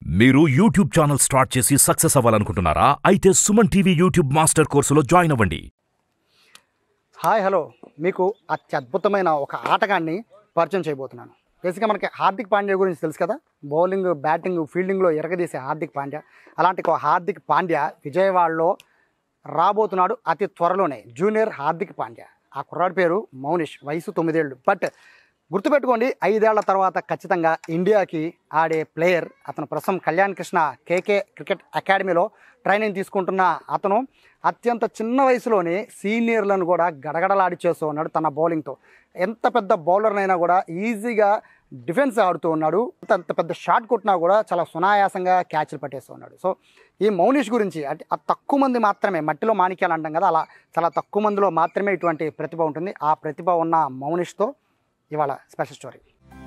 మీరు YouTube channel start చేసి success అవ్వాలనుకుంటున్నారా అయితే సుమన్ టీవీ యూట్యూబ్ మాస్టర్ కోర్సులో జాయిన్ అవ్వండి హాయ్ హలో మీకు అత్యద్భుతమైన ఒక ఆటగాన్ని పరిచయం చేయబోతున్నాను బేసిక్గా మనకి హార్దిక్ పాండ్యా గురించి తెలుసు కదా బౌలింగ్ బ్యాటింగ్ ఫీల్డింగ్లో ఎరగదీసే హార్దిక్ పాండ్యా అలాంటి ఒక హార్దిక్ పాండ్యా విజయవాడలో రాబోతున్నాడు అతి త్వరలోనే జూనియర్ హార్దిక్ పాండ్యా ఆ కుర్రాడి పేరు మౌనిష్ వయసు తొమ్మిదేళ్ళు బట్ గుర్తుపెట్టుకోండి ఐదేళ్ల తర్వాత ఖచ్చితంగా ఇండియాకి ఆడే ప్లేయర్ అతను ప్రస్తుతం కళ్యాణ్ కృష్ణ కేకే క్రికెట్ అకాడమీలో ట్రైనింగ్ తీసుకుంటున్న అతను అత్యంత చిన్న వయసులోనే సీనియర్లను కూడా గడగడలాడి చేస్తూ ఉన్నాడు తన బౌలింగ్తో ఎంత పెద్ద బౌలర్నైనా కూడా ఈజీగా డిఫెన్స్ ఆడుతూ ఉన్నాడు అంత అంత పెద్ద షాట్ కొట్టినా కూడా చాలా సునాయాసంగా క్యాచ్లు పట్టేస్తూ ఉన్నాడు సో ఈ మౌనిష్ గురించి అంటే ఆ తక్కువ మంది మాత్రమే మట్టిలో మాణిక్యాలు అంటాం కదా అలా చాలా తక్కువ మందిలో మాత్రమే ఇటువంటి ప్రతిభ ఉంటుంది ఆ ప్రతిభ ఉన్న మౌనిష్తో ఇవాళ స్పెషల్ స్టోరీ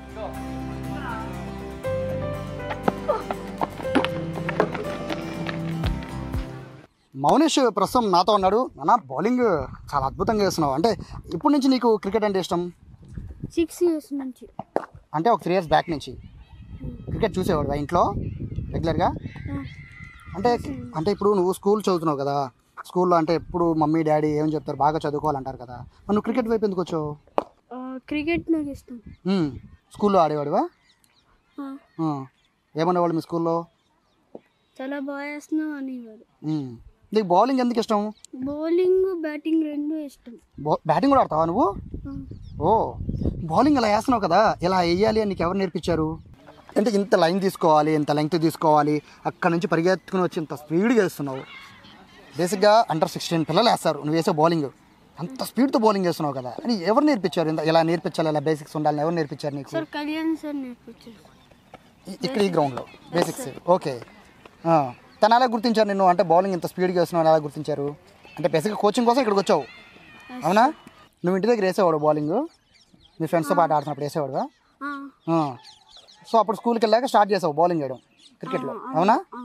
మౌనిష్ ప్రస్తుతం నాతో ఉన్నాడు నాన్న బౌలింగ్ చాలా అద్భుతంగా చేస్తున్నావు అంటే ఇప్పటి నుంచి నీకు క్రికెట్ అంటే ఇష్టం సిక్స్ ఇయర్స్ నుంచి అంటే ఒక త్రీ ఇయర్స్ బ్యాక్ నుంచి క్రికెట్ చూసేవాడు ఇంట్లో రెగ్యులర్గా అంటే అంటే ఇప్పుడు నువ్వు స్కూల్ చదువుతున్నావు కదా స్కూల్లో అంటే ఎప్పుడు మమ్మీ డాడీ ఏం చెప్తారు బాగా చదువుకోవాలంటారు కదా మరి నువ్వు క్రికెట్ వైపు ఎందుకు వచ్చావు క్రికెట్ నాకు ఇష్టం ఉమ్, స్కూల్లో ఆడేవాడివా ఆ, ఆ, ఏమనేవాళ్ళు మీ స్కూల్లో చాలా బాగా వేస్తున్నావు అనేవారు ఉమ్, నీకు బౌలింగ్ ఎందుకు ఇష్టం బౌలింగ్ బ్యాటింగ్ రెండు ఇష్టం బౌ- బ్యాటింగ్ కూడా ఆడతావా నువ్వు ఆ, ఓ బౌలింగ్ ఇలా వేస్తున్నావు కదా ఇలా వేయాలి అని నీకు ఎవరు నేర్పించారు అంటే ఇంత లైన్ తీసుకోవాలి ఇంత లెంగ్త్ తీసుకోవాలి అక్కడ నుంచి పరిగెత్తుకుని వచ్చి ఇంత స్పీడ్గా వేస్తున్నావు బేసిక్గా అండర్ సిక్స్టీన్ పిల్లలు వేస్తారు నువ్వు వేసే బౌలింగ్ అంత స్పీడ్తో బౌలింగ్ వేస్తున్నావు కదా అని ఎవరు నేర్పించారు ఇంత ఇలా నేర్పించాలి ఇలా బేసిక్స్ ఉండాలని ఎవరు నేర్పించారు నీకు సార్ కళ్యాణ్ సార్ నేర్పించారు ఇ- ఇక్కడ ఈ గ్రౌండ్లో బేసిక్స్ ఓకే ఆ. తను ఎలా గుర్తించారు నిన్ను అంటే బౌలింగ్ ఇంత స్పీడ్గా వేస్తున్నావు అని ఎలా గుర్తించారు అంటే బేసిక్గా కోచింగ్ కోసం ఇక్కడికి వచ్చావు అవునా నువ్వు ఇంటి దగ్గర వేసేవాడు బౌలింగ్ మీ ఫ్రెండ్స్తో పాటు ఆడుతున్నప్పుడు వేసేవాడుగా ఆ, ఆ. సో అప్పుడు స్కూల్కి వెళ్ళాక స్టార్ట్ చేసావు బౌలింగ్ చేయడం క్రికెట్లో అవునా ఆ.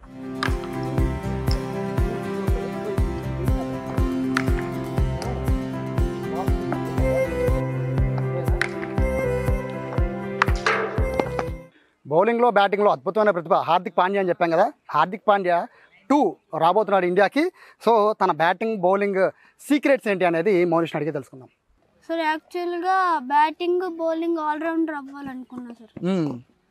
బౌలింగ్లో బ్యాటింగ్లో అద్భుతమైన ప్రతిభ హార్దిక్ పాండ్యా అని చెప్పాం కదా హార్దిక్ పాండ్యా టూ రాబోతున్నాడు ఇండియాకి సో తన బ్యాటింగ్ బౌలింగ్ సీక్రెట్స్ ఏంటి అనేది మౌనిష్ని అడిగి తెలుసుకుందాం సార్ యాక్చువల్గా బ్యాటింగ్ బౌలింగ్ ఆల్రౌండర్ అవ్వాలనుకున్నా సార్ మ్మ్.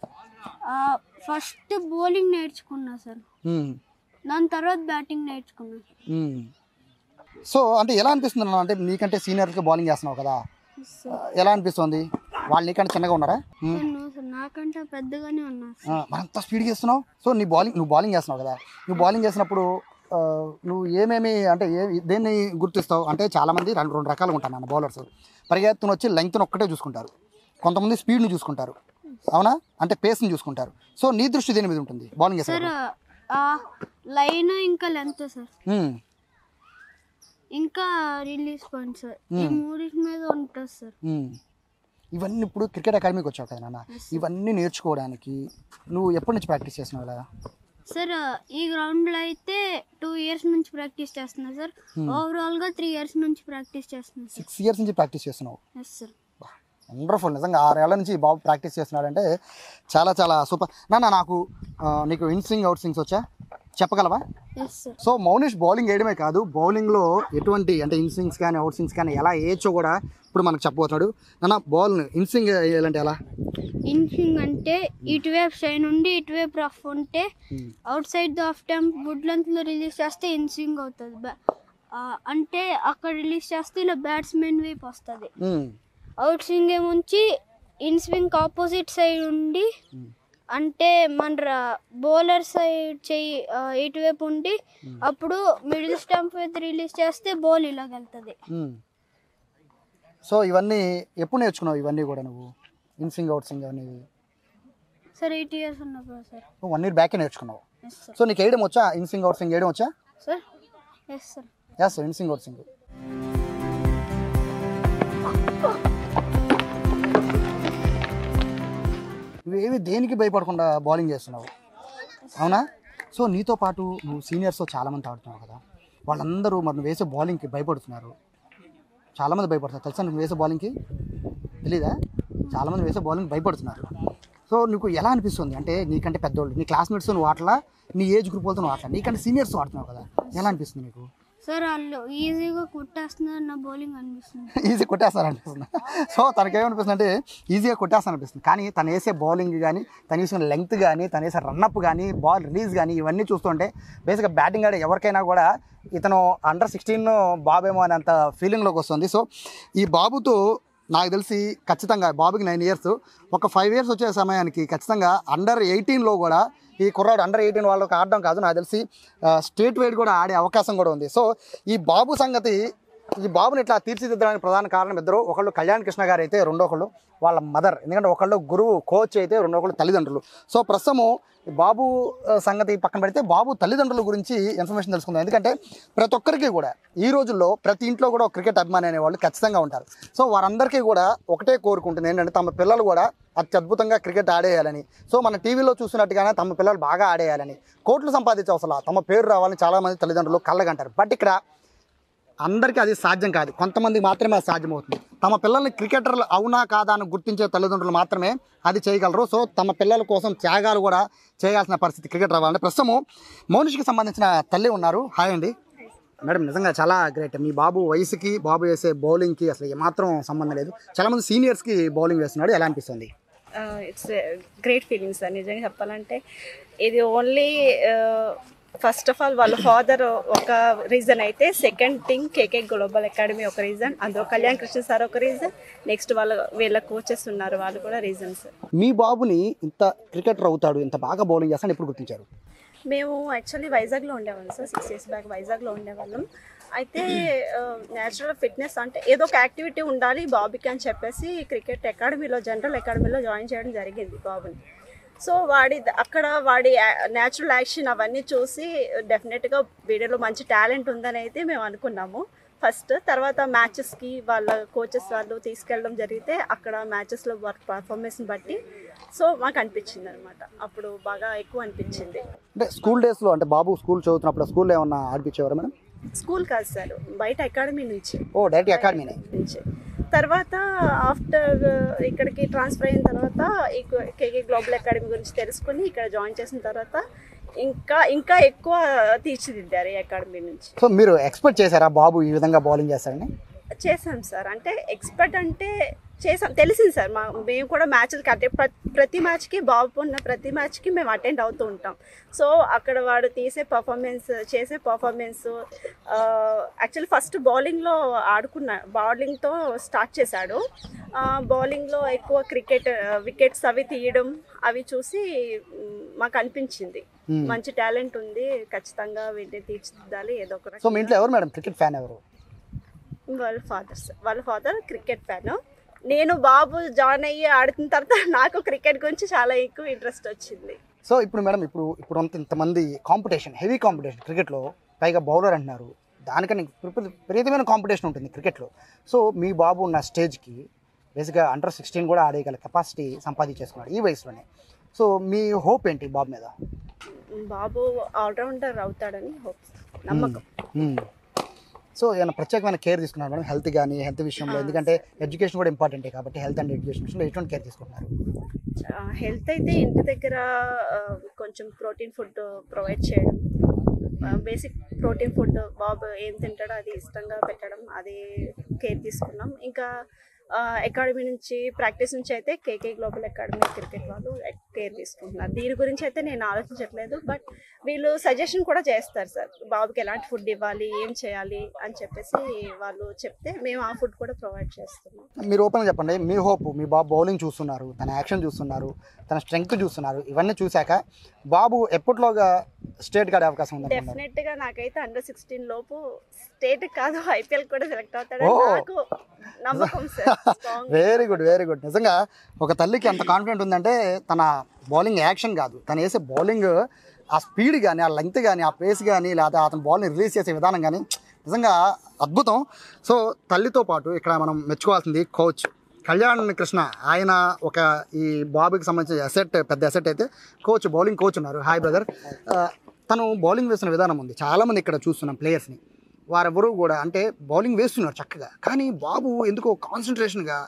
ఫస్ట్ బౌలింగ్ నేర్చుకున్నా సార్ మ్మ్. దాని తర్వాత బ్యాటింగ్ నేర్చుకున్నా మ్మ్. సో అంటే ఎలా అనిపిస్తుంది అన్న? అంటే నీకంటే సీనియర్కి బౌలింగ్ చేస్తున్నావు కదా సార్ ఆ, ఎలా అనిపిస్తుంది వాళ్ళు నీకంటే చిన్నగా ఉన్నారా మ్మ్. సార్ నువ్వు సార్ నాకంటే పెద్దగానే ఉన్నా సార్ ఆ, మరి అంత స్పీడ్గా చేస్తున్నావు సో నీ బౌలింగ్ నువ్వు బౌలింగ్ చేస్తున్నావు కదా నువ్వు బౌలింగ్ చేసినప్పుడు ఆ, నువ్వు ఏమేమి అంటే ఏ దేన్ని గుర్తిస్తావు అంటే చాలామంది రెండు రెండు రకాలుగా ఉంటారు అన్న బౌలర్స్ పరిగెత్తుని వచ్చి లెంగ్త్ని ఒక్కటే చూసుకుంటారు కొంతమంది స్పీడ్ని చూసుకుంటారు అవునా అంటే పేస్ని చూసుకుంటారు సో నీ దృష్టి దేని మీద ఉంటుంది బౌలింగ్ సార్ చేసేటప్పుడు లైన్ ఇంకా లెంత్ సార్ మ్మ్. ఇంకా రిలీజ్ పాయింట్ సార్ ఈ మూడింటి మీద ఉంటుంది సార్ మ్మ్. ఇవన్నీ ఇప్పుడు క్రికెట్ అకాడమీకి వచ్చావు కదా నాన్న ఇవన్నీ నేర్చుకోవడానికి నువ్వు ఎప్పటి నుంచి ప్రాక్టీస్ చేస్తున్నావు ఇలా సార్ ఈ గ్రౌండ్ లో అయితే టూ ఇయర్స్ నుంచి ప్రాక్టీస్ చేస్తున్నా సార్ ఓవరాల్ గా త్రీ ఇయర్స్ నుంచి ప్రాక్టీస్ చేస్తున్నా సార్ సిక్స్ ఇయర్స్ నుంచి ప్రాక్టీస్ చేస్తున్నావు ఎస్ సార్ వండర్ఫుల్ నిజంగా ఆరేళ్ల నుంచి బాబు ప్రాక్టీస్ చేస్తున్నాడంటే చాలా చాలా సూపర్ నాన్న నాకు ఆ, నీకు ఇన్ స్వింగ్ అవుట్ స్వింగ్స్ వచ్చా చెప్పగలవా yes sir so Maunish bowling వేయడమే కాదు బౌలింగ్లో ఎటువంటి అంటే ఇన్ స్వింగ్స్ కానీ అవుట్ స్వింగ్స్ కానీ ఎలా వేయచ్చో కూడా ఇప్పుడు మనకు చెప్పబోతున్నాడు నాన్న బాల్ ఇన్ స్వింగ్ వేయాలంటే ఎలా ఇన్ఫింగ్ అంటే ఇటువైపు సైడ్ నుండి ఇటువైపు రఫ్ ఉంటే out side the off time good length లో రిలీజ్ చేస్తే ఇన్స్వింగ్ అవుతుంది Ba- ఆ, అంటే అక్కడ రిలీజ్ చేస్తే ఇలా బ్యాట్స్మెన్ వైపు వస్తుంది మ్మ్. అవుట్ స్వింగ్ ఏముంచి ఇన్ స్వింగ్ ఆపోజిట్ సైడ్ ఉండి అంటే మన బౌలర్ సైడ్ చెయ్యి ఆ, ఇటువైపు ఉండి అప్పుడు మిడిల్ స్టంప్ వైపు రిలీజ్ చేస్తే బాల్ ఇలాగ వెళ్తుంది మ్మ్. సో ఇవన్నీ ఎప్పుడు నేర్చుకున్నావు ఇవన్నీ కూడా నువ్వు ఇన్ స్వింగ్ అవుట్ స్వింగ్ అవన్నీ సార్ ఎయిట్ ఇయర్స్ ఉన్నప్పుడు సార్ వన్ ఇయర్ బ్యాకే నేర్చుకున్నావు ఎస్ సార్ సో నీకు వేయడం వచ్చా ఇన్ స్వింగ్ అవుట్ స్వింగ్ వేయడం వచ్చా sir yes sir yes in swing out swing నువ్వేమి దేనికి భయపడకుండా బౌలింగ్ చేస్తున్నావు అవునా సో నీతో పాటు నువ్వు సీనియర్స్తో చాలామంది ఆడుతున్నావు కదా వాళ్ళందరూ మరి నువ్వు వేసే బౌలింగ్కి భయపడుతున్నారు చాలామంది భయపడుతున్నారు తెలుసా నువ్వు వేసే బౌలింగ్కి తెలీదా చాలామంది వేసే బౌలింగ్ భయపడుతున్నారు సో నీకు ఎలా అనిపిస్తుంది అంటే నీకంటే పెద్దోళ్ళు నీ క్లాస్మేట్స్ నువ్వు ఆటలా నీ ఏజ్ గ్రూప్ వాళ్ళతో నువ్వు ఆటలా నీకంటే సీనియర్స్ ఆడుతున్నావు కదా ఎలా అనిపిస్తుంది నీకు సార్ వాళ్ళు ఈజీగా కొట్టేస్తున్నారు నా బౌలింగ్ అనిపిస్తుంది ఈజీ కొట్టేస్తారు అనిపిస్తుంది సో తనకేమనిపిస్తుంది అంటే ఈజీగా కొట్టేస్తాను అనిపిస్తుంది కానీ తను వేసే బౌలింగ్ కానీ తను వేసిన లెంగ్త్ కానీ తను వేసే రన్అప్ కానీ బాల్ రిలీజ్ కానీ ఇవన్నీ చూస్తుంటే బేసిక్గా బ్యాటింగ్ ఆడే ఎవరికైనా కూడా ఇతను అండర్ సిక్స్టీన్ బాబేమో అనేంత ఫీలింగ్లోకి వస్తుంది సో ఈ బాబుతో నాకు తెలిసి ఖచ్చితంగా బాబుకి నైన్ ఇయర్స్ ఒక ఫైవ్ ఇయర్స్ వచ్చే సమయానికి ఖచ్చితంగా అండర్ ఎయిటీన్లో కూడా ఈ కుర్రాడు అండర్ ఎయిటీన్ వాళ్ళకి ఆడడం కాదు నాకు తెలిసి స్టేట్ వైడ్ కూడా ఆడే అవకాశం కూడా ఉంది సో ఈ బాబు సంగతి ఈ బాబుని ఇట్లా తీర్చిదిద్దడానికి ప్రధాన కారణం ఇద్దరు ఒకళ్ళు కళ్యాణ్ కృష్ణ గారు అయితే రెండో ఒకళ్ళు వాళ్ళ మదర్ ఎందుకంటే ఒకళ్ళు గురువు కోచ్ అయితే రెండో ఒకళ్ళు తల్లిదండ్రులు సో ప్రస్తుతము ఈ బాబు ఆ, సంగతి పక్కన పెడితే బాబు తల్లిదండ్రుల గురించి ఇన్ఫర్మేషన్ తెలుసుకుందాం ఎందుకంటే ప్రతి ఒక్కరికి కూడా ఈ రోజుల్లో ప్రతి ఇంట్లో కూడా ఒక క్రికెట్ అభిమాని అనేవాళ్ళు ఖచ్చితంగా ఉంటారు సో వారందరికీ కూడా ఒకటే కోరుకుంటుంది ఏంటంటే తమ పిల్లలు కూడా అత్యద్భుతంగా క్రికెట్ ఆడేయాలని సో మన టీవీలో చూసినట్టుగానే తమ పిల్లలు బాగా ఆడేయాలని కోట్లు సంపాదించే అవసరం తమ పేరు రావాలని చాలామంది తల్లిదండ్రులు కళ్ళగంటారు బట్ ఇక్కడ అందరికీ అది సాధ్యం కాదు కొంతమందికి మాత్రమే అది సాధ్యమవుతుంది తమ పిల్లల్ని క్రికెటర్లు అవునా కాదా అని గుర్తించే తల్లిదండ్రులు మాత్రమే అది చేయగలరు సో తమ పిల్లల కోసం త్యాగాలు కూడా చేయాల్సిన పరిస్థితి క్రికెట్ రావాలంటే ప్రస్తుతము మౌనిష్కి సంబంధించిన తల్లి ఉన్నారు హాయ్ అండి మేడం నిజంగా చాలా గ్రేట్ మీ బాబు వయసుకి బాబు వేసే బౌలింగ్కి అసలు ఏమాత్రం సంబంధం లేదు చాలామంది సీనియర్స్కి బౌలింగ్ వేస్తున్నాడు ఎలా అనిపిస్తుంది ఇట్స్ గ్రేట్ ఫీలింగ్స్ సార్ నిజంగా చెప్పాలంటే ఇది ఓన్లీ ఫస్ట్ ఆఫ్ ఆల్ వాళ్ళ ఫాదర్ ఒక రీజన్ అయితే second thing KK global academy ఒక రీజన్ అందులో కళ్యాణ్ కృష్ణ సార్ ఒక రీజన్ నెక్స్ట్ వాళ్ళ వీళ్ళ కోచెస్ ఉన్నారు వాళ్ళు కూడా రీజన్స్ మీ బాబుని ఇంత క్రికెటర్ అవుతాడు ఇంత బాగా బౌలింగ్ చేస్తాడు ఎప్పుడు గుర్తించారు మేము యాక్చువల్లీ వైజాగ్లో ఉండేవాళ్ళం సార్ సిక్స్ ఇయర్స్ బ్యాక్ వైజాగ్లో ఉండేవాళ్ళం అయితే న్యాచురల్ ఫిట్నెస్ అంటే ఏదో ఒక యాక్టివిటీ ఉండాలి బాబీకి అని చెప్పేసి క్రికెట్ అకాడమీలో జనరల్ అకాడమీలో జాయిన్ చేయడం జరిగింది బాబుని సో వాడి అక్కడ వాడి న్యాచురల్ యాక్షన్ అవన్నీ చూసి డెఫినెట్గా వీడియోలో మంచి టాలెంట్ ఉందని అయితే మేము అనుకున్నాము ఫస్ట్ తర్వాత మ్యాచెస్కి వాళ్ళ కోచెస్ వాళ్ళు తీసుకెళ్ళడం జరిగితే అక్కడ మ్యాచెస్లో వర్క్ పర్ఫార్మెన్స్ని బట్టి సో మాకు అనిపించింది అనమాట అప్పుడు బాగా ఎక్కువ అనిపించింది అంటే స్కూల్ డేస్లో అంటే బాబు స్కూల్ చదువుతున్నప్పుడు స్కూల్లో ఏమన్నా ఆడిపించేవారా మేడం స్కూల్ కాదు సార్ బయట అకాడమీ నుంచి ఓ డైరెక్ట్ అకాడమీనే నుంచి తర్వాత ఆఫ్టర్ ఇక్కడికి ట్రాన్స్ఫర్ అయిన తర్వాత ఈ కేకే గ్లోబల్ అకాడమీ గురించి తెలుసుకుని ఇక్కడ జాయిన్ చేసిన తర్వాత ఇంకా ఇంకా ఎక్కువ తీర్చిదిద్దారు ఈ అకాడమీ నుంచి సో మీరు ఎక్స్పెక్ట్ చేశారా బాబు ఈ విధంగా బౌలింగ్ చేస్తారని చేసాం సార్ అంటే ఎక్స్పర్ట్ అంటే చేసాం తెలిసింది సార్ మా మేము కూడా మ్యాచ్లకి అంటే ప్ర- ప్రతి మ్యాచ్కి బాబు ఉన్న ప్రతి మ్యాచ్కి మేము అటెండ్ అవుతూ ఉంటాం సో అక్కడ వాడు తీసే పర్ఫార్మెన్స్ చేసే పర్ఫార్మెన్స్ యాక్చువల్లీ ఫస్ట్ బౌలింగ్లో ఆడుకున్న బౌలింగ్తో స్టార్ట్ చేశాడు బౌలింగ్లో ఎక్కువ క్రికెట్ వికెట్స్ అవి తీయడం అవి చూసి మ్, మాకు అనిపించింది Hmm. మంచి టాలెంట్ ఉంది ఖచ్చితంగా వీటిని తీర్చిదిద్దాలి ఏదో ఒక సో మీ ఇంట్లో ఎవరు మేడం క్రికెట్ ఫ్యాన్ ఎవరు వాళ్ళ ఫాదర్స్ వాళ్ళ ఫాదర్ క్రికెట్ ఫ్యాన్ నేను బాబు జాయిన్ అయ్యి ఆడుతున్న తర్వాత నాకు క్రికెట్ గురించి చాలా ఎక్కువ ఇంట్రెస్ట్ వచ్చింది సో ఇప్పుడు మేడం ఇప్పుడు ఇప్పుడు అంత ఇంతమంది కాంపిటీషన్ హెవీ కాంపిటీషన్ క్రికెట్లో పైగా బౌలర్ అంటున్నారు దానికని విపరీ- విపరీతమైన కాంపిటీషన్ ఉంటుంది క్రికెట్లో సో మీ బాబు ఉన్న స్టేజ్కి బేసిక్గా అండర్ సిక్స్టీన్ కూడా ఆడేయగల కెపాసిటీ సంపాదించేసుకున్నాడు ఈ వయసులోనే సో మీ హోప్ ఏంటి బాబు మీద బాబు ఆల్రౌండర్ అవుతాడని హోప్ నమ్మకం మ్మ్. సో ఏమైనా ప్రత్యేకమైన కేర్ తీసుకున్నారు మేడం హెల్త్ కానీ హెల్త్ విషయంలో ఎందుకంటే ఎడ్యుకేషన్ కూడా ఇంపార్టెంటే కాబట్టి హెల్త్ అండ్ ఎడ్యుకేషన్ విషయంలో ఎటువంటి కేర్ తీసుకుంటున్నారు హెల్త్ అయితే ఇంటి దగ్గర ఆ, కొంచెం ప్రోటీన్ ఫుడ్ ప్రొవైడ్ చేయడం బేసిక్ ప్రోటీన్ ఫుడ్ బాబు ఏం తింటాడో అది ఇష్టంగా పెట్టడం అది కేర్ తీసుకున్నాం ఇంకా అకాడమీ నుంచి ప్రాక్టీస్ నుంచి అయితే కేకే గ్లోబల్ అకాడమీ క్రికెట్ వాళ్ళు కేర్ తీసుకుంటున్నారు దీని గురించి అయితే నేను ఆలోచించట్లేదు బట్ వీళ్ళు సజెషన్ కూడా చేస్తారు సార్ బాబుకి ఎలాంటి ఫుడ్ ఇవ్వాలి ఏం చేయాలి అని చెప్పేసి వాళ్ళు చెప్తే మేము ఆ ఫుడ్ కూడా ప్రొవైడ్ చేస్తున్నాం మీరు ఓపెన్గా చెప్పండి మీ హోప్ మీ బాబు బౌలింగ్ చూస్తున్నారు తన యాక్షన్ చూస్తున్నారు తన స్ట్రెంగ్త్ చూస్తున్నారు ఇవన్నీ చూశాక బాబు ఎప్పటిలోగా స్టేట్ కాడే అవకాశం ఉంది డెఫినెట్ గా నాకైతే అండర్ సిక్స్టీన్ లోపు స్టేట్ కాదు ఐపీఎల్ కూడా సెలెక్ట్ అవుతాడని ఓ. నాకు నమ్మకం sir strong very good very good నిజంగా ఒక తల్లికి ఎంత కాన్ఫిడెంట్ ఉందంటే తన బౌలింగ్ యాక్షన్ కాదు తను వేసే బౌలింగ్ ఆ స్పీడ్ కానీ ఆ లెంగ్త్ కానీ ఆ పేస్ కానీ లేదా అతను బాల్ని రిలీజ్ చేసే విధానం కానీ నిజంగా అద్భుతం సో తల్లితో పాటు ఇక్కడ మనం మెచ్చుకోవాల్సింది కోచ్ కళ్యాణ్ కృష్ణ ఆయన ఒక ఈ బాబుకి సంబంధించిన అసెట్ పెద్ద అసెట్ అయితే కోచ్ బౌలింగ్ కోచ్ ఉన్నారు హాయ్ బ్రదర్ తను బౌలింగ్ వేసిన విధానం ఉంది చాలామంది ఇక్కడ చూస్తున్నాం ప్లేయర్స్ని వారెవరూ కూడా అంటే బౌలింగ్ వేస్తున్నారు చక్కగా కానీ బాబు ఎందుకో కాన్సన్ట్రేషన్గా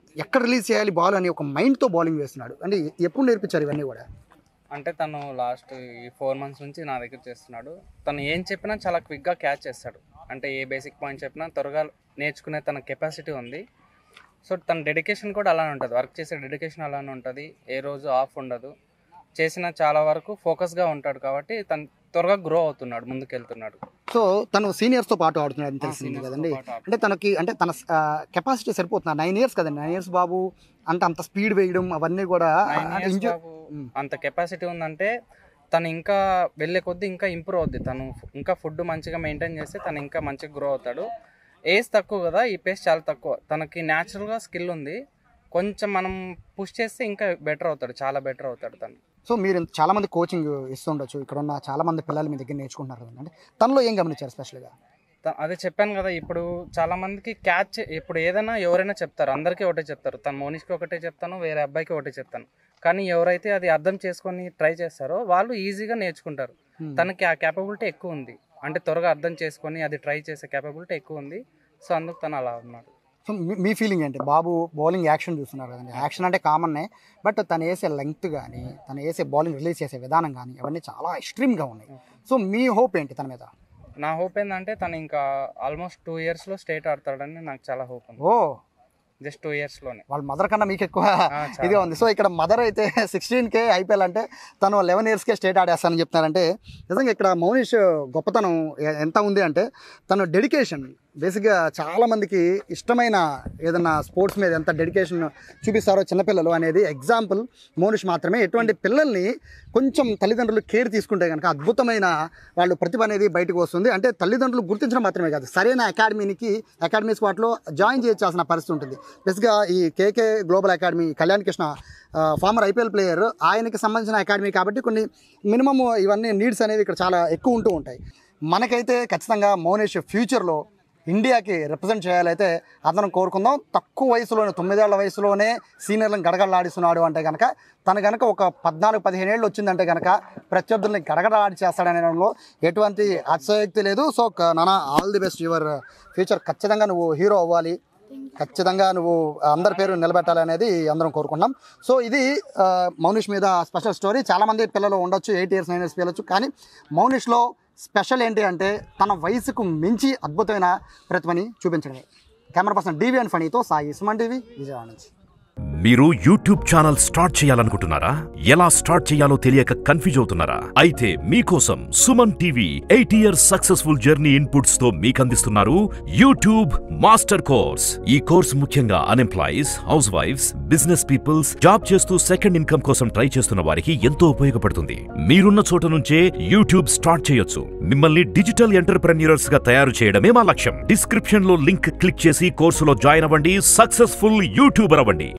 ఎక్కడ రిలీజ్ చేయాలి బాల్ అని ఒక మైండ్తో బౌలింగ్ వేస్తున్నాడు అంటే ఎప్పుడు నేర్పించారు ఇవన్నీ కూడా అంటే తను లాస్ట్ ఈ ఫోర్ మంత్స్ నుంచి నా దగ్గర చేస్తున్నాడు తను ఏం చెప్పినా చాలా క్విక్గా క్యాచ్ చేస్తాడు అంటే ఏ బేసిక్ పాయింట్ చెప్పినా త్వరగా నేర్చుకునే తన కెపాసిటీ ఉంది సో తన డెడికేషన్ కూడా అలానే ఉంటుంది వర్క్ చేసే డెడికేషన్ అలానే ఉంటుంది ఏ రోజు ఆఫ్ ఉండదు చేసిన చాలా వరకు ఫోకస్గా ఉంటాడు కాబట్టి తను త్వరగా గ్రో అవుతున్నాడు ముందుకు వెళ్తున్నాడు సో తను సీనియర్స్తో పాటు ఆడుతున్నాడు అని తెలిసింది seniors తో కదండి పాటు ఆడుతున్నాడు. అంటే తనకి అంటే తన కెపాసిటీ సరిపోతున్నా నైన్ ఇయర్స్ కదండి నైన్ ఇయర్స్ బాబు అంటే అంత స్పీడ్ వేయడం అవన్నీ కూడా Nine అంటే years inju- బాబు మ్మ్. అంత కెపాసిటీ ఉందంటే తను ఇంకా వెళ్ళే కొద్దీ ఇంకా ఇంప్రూవ్ అవుద్ది తను ఇంకా ఫుడ్ మంచిగా మెయింటైన్ చేస్తే తను ఇంకా మంచిగా గ్రో అవుతాడు ఏజ్ తక్కువ కదా ఈ పేస్ చాలా తక్కువ తనకి న్యాచురల్గా స్కిల్ ఉంది కొంచెం మనం పుష్ చేస్తే ఇంకా బెటర్ అవుతాడు చాలా బెటర్ అవుతాడు తను సో మీరు ఇంత- చాలా మంది కోచింగ్ ఇస్తుండొచ్చు ఇక్కడ ఉన్న చాలా మంది పిల్లలు మీ దగ్గర నేర్చుకుంటున్నారు కదండి అంటే తనలో ఏం గమనించారు స్పెషల్గా త- అదే చెప్పాను కదా ఇప్పుడు చాలా మందికి క్యాచ్ ఇప్పుడు ఏదైనా ఎవరైనా చెప్తారు అందరికీ ఒకటే చెప్తారు తన మోనిష్కి ఒకటే చెప్తాను వేరే అబ్బాయికి ఒకటే చెప్తాను కానీ ఎవరైతే అది అర్థం చేసుకొని ట్రై చేస్తారో వాళ్ళు ఈజీగా నేర్చుకుంటారు తనకి ఆ క్యాపబిలిటీ ఎక్కువ ఉంది అంటే త్వరగా అర్థం చేసుకొని అది ట్రై చేసే క్యాపబిలిటీ ఎక్కువ ఉంది సో అందుకు తను అలా ఉన్నాడు సో మీ- మీ ఫీలింగ్ ఏంటి బాబు బౌలింగ్ యాక్షన్ చూస్తున్నారు కదండి యాక్షన్ అంటే కామన్నే బట్ తను వేసే లెంగ్త్ కానీ తను వేసే బౌలింగ్ రిలీజ్ చేసే విధానం కానీ అవన్నీ చాలా ఎక్స్ట్రీమ్గా ఉన్నాయి సో మీ హోప్ ఏంటి తన మీద నా హోప్ ఏంటంటే తను ఇంకా ఆల్మోస్ట్ టూ ఇయర్స్లో స్టేట్ ఆడతాడని నాకు చాలా హోప్ ఉంది ఓ జస్ట్ టూ ఇయర్స్లోనే వాళ్ళ మదర్ కన్నా మీకు ఎక్కువ చాలా. ఇదిగా ఉంది సో ఇక్కడ మదర్ అయితే సిక్స్టీన్ కే ఐపీఎల్ అంటే తను లెవెన్ ఇయర్స్కే స్టేట్ ఆడేస్తానని చెప్తున్నారంటే నిజంగా ఇక్కడ మౌనిష్ గొప్పతనం ఎ- ఎంత ఉంది అంటే తను డెడికేషన్ బేసిక్గా చాలామందికి ఇష్టమైన ఏదన్నా స్పోర్ట్స్ మీద ఎంత డెడికేషన్ చూపిస్తారో చిన్నపిల్లలు అనేది ఎగ్జాంపుల్ మౌనిష్ మాత్రమే ఎటువంటి పిల్లల్ని కొంచెం తల్లిదండ్రులు కేర్ తీసుకుంటే కనుక అద్భుతమైన వాళ్ళు ప్రతిభ అనేది బయటకు వస్తుంది అంటే తల్లిదండ్రులు గుర్తించడం మాత్రమే కాదు సరైన అకాడమీకి అకాడమీ స్పాట్లో జాయిన్ చేయాల్సిన పరిస్థితి ఉంటుంది బేసిక్గా ఈ KK global academy Kalyan Krishna former IPL player ఆయనకి సంబంధించిన అకాడమీ కాబట్టి కొన్ని మినిమమ్ ఇవన్నీ నీడ్స్ అనేవి ఇక్కడ చాలా ఎక్కువ ఉంటూ ఉంటాయి మనకైతే ఖచ్చితంగా మౌనేష్ ఫ్యూచర్లో ఇండియాకి రిప్రజెంట్ చేయాలైతే అతను కోరుకుందాం తక్కువ వయసులోనే తొమ్మిదేళ్ల వయసులోనే సీనియర్లను గడగడలాడిస్తున్నాడు అంటే కనుక తను కనుక ఒక పద్నాలుగు పదిహేను ఏళ్ళు వచ్చిందంటే కనుక ప్రత్యర్థుల్ని గడగడలాడి చేస్తాడనడంలో ఎటువంటి అతిశయోక్తి లేదు సో క- నానా all the best your future ఖచ్చితంగా నువ్వు హీరో అవ్వాలి ఖచ్చితంగా నువ్వు అందరి పేరు నిలబెట్టాలి అనేది అందరం కోరుకుంటున్నాం సో ఇది ఆ, మౌనిష్ మీద స్పెషల్ స్టోరీ చాలామంది పిల్లలు ఉండొచ్చు ఎయిట్ ఇయర్స్ నైన్ ఇయర్స్ పిల్లచ్చు కానీ మౌనిష్లో స్పెషల్ ఏంటి అంటే తన వయసుకు మించి అద్భుతమైన ప్రతిభని చూపించడమే కెమెరా పర్సన్ డీవీ అండ్ ఫనీతో సాయి సుమన్ టీవీ విజయవాడ నుంచి మీరు యూట్యూబ్ ఛానల్ స్టార్ట్ చేయాలనుకుంటున్నారా ఎలా స్టార్ట్ చేయాలో తెలియక కన్ఫ్యూజ్ అవుతున్నారా అయితే మీకోసం Suman TV eight years successful journey inputs తో మీకు అందిస్తున్నారు యూట్యూబ్ మాస్టర్ కోర్స్ ఈ కోర్స్ ముఖ్యంగా unemployees house wives business peoples job చేస్తూ సెకండ్ ఇన్కమ్ కోసం ట్రై చేస్తున్న వారికి ఎంతో ఉపయోగపడుతుంది మీరున్న చోట నుంచే యూట్యూబ్ స్టార్ట్ చేయొచ్చు మిమ్మల్ని డిజిటల్ ఎంటర్ప్రెన్యూర్స్ గా తయారు చేయడమే మా లక్ష్యం డిస్క్రిప్షన్ లో లింక్ క్లిక్ చేసి కోర్సులో జాయిన్ అవ్వండి సక్సెస్ఫుల్ యూట్యూబర్ అవ్వండి